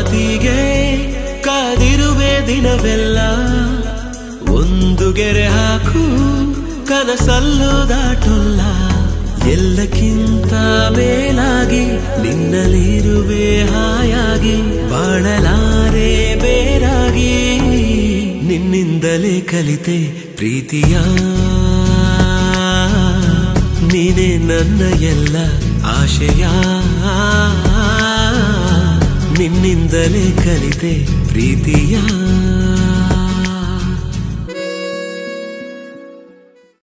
ಮಾತಿಗೆ ಕಾದಿರುವೆ ದಿನವೆಲ್ಲ ಒಂದು ಗೆರೆ ಹಾಕು ಕನಸಲ್ಲೂ ದಾಟೊಲ್ಲ ಎಲ್ಲಕ್ಕಿಂತ ಮೇಲಾಗಿ ನಿನ್ನಲ್ಲಿರುವೆ ಹಾಯಾಗಿ ಬಾಳಲಾರೆ ಬೇರಾಗಿ ನಿನ್ನಿಂದಲೇ ಕಲಿತೆ ಪ್ರೀತಿಯ ನೀನೇ ನನ್ನ ಎಲ್ಲ ಆಶಯ ನಿನ್ನಿಂದಲೇ ಕಲಿತೆ ಪ್ರೀತಿಯ